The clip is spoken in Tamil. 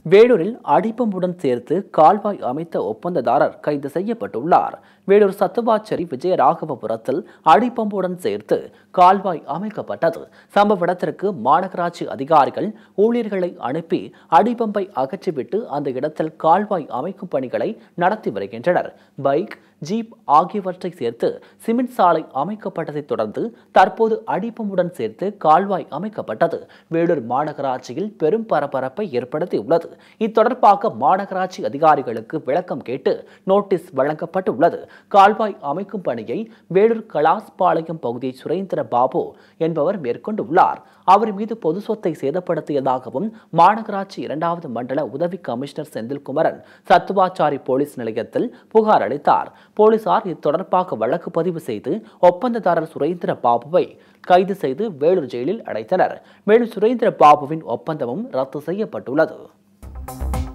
வேலூரில் அடிப்பம்புடன் சேர்த்து கால்வாய் அமைத்த ஒப்பந்ததாரர் கைது செய்யப்பட்டுள்ளார் வேலூர் சத்துவாச்சேரி விஜயராகவபுரத்தில் அடிப்பம்புடன் சேர்த்து கால்வாய் அமைக்கப்பட்டது சம்பவ இடத்திற்கு மாநகராட்சி அதிகாரிகள் ஊழியர்களை அனுப்பி அடிப்பம்பை அகற்றிவிட்டு அந்த இடத்தில் கால்வாய் அமைக்கும் பணிகளை நடத்தி வருகின்றனர் பைக் ஜீப் ஆகியவற்றை சேர்த்து சிமெண்ட் சாலை அமைக்கப்பட்டதைத் தொடர்ந்து தற்போது அடிப்பம்புடன் சேர்த்து கால்வாய் அமைக்கப்பட்டது வேலூர் மாநகராட்சியில் பெரும் பரபரப்பை ஏற்படுத்தியுள்ளது இத்தொடர்பாக மாநகராட்சி அதிகாரிகளுக்கு விளக்கம் கேட்டு நோட்டீஸ் வழங்கப்பட்டுள்ளது கால்வாய் அமைக்கும் பணியை வேலூர் கலாஸ்பாளையம் பகுதி சுரேந்திர பாபு என்பவர் மேற்கொண்டுள்ளார் அவர் மீது பொது சொத்தை சேதப்படுத்தியதாகவும் மாநகராட்சி இரண்டாவது மண்டல உதவி கமிஷனர் செந்தில்குமரன் சத்துவாச்சாரி போலீஸ் நிலையத்தில் புகார் அளித்தார் போலீசார் இத்தொடர்பாக வழக்கு பதிவு செய்து ஒப்பந்ததாரர் சுரேந்திர பாபுவை கைது செய்து வேலூர் ஜெயிலில் அடைத்தனர் மேலும் சுரேந்திர பாபுவின் ஒப்பந்தமும் ரத்து செய்யப்பட்டுள்ளது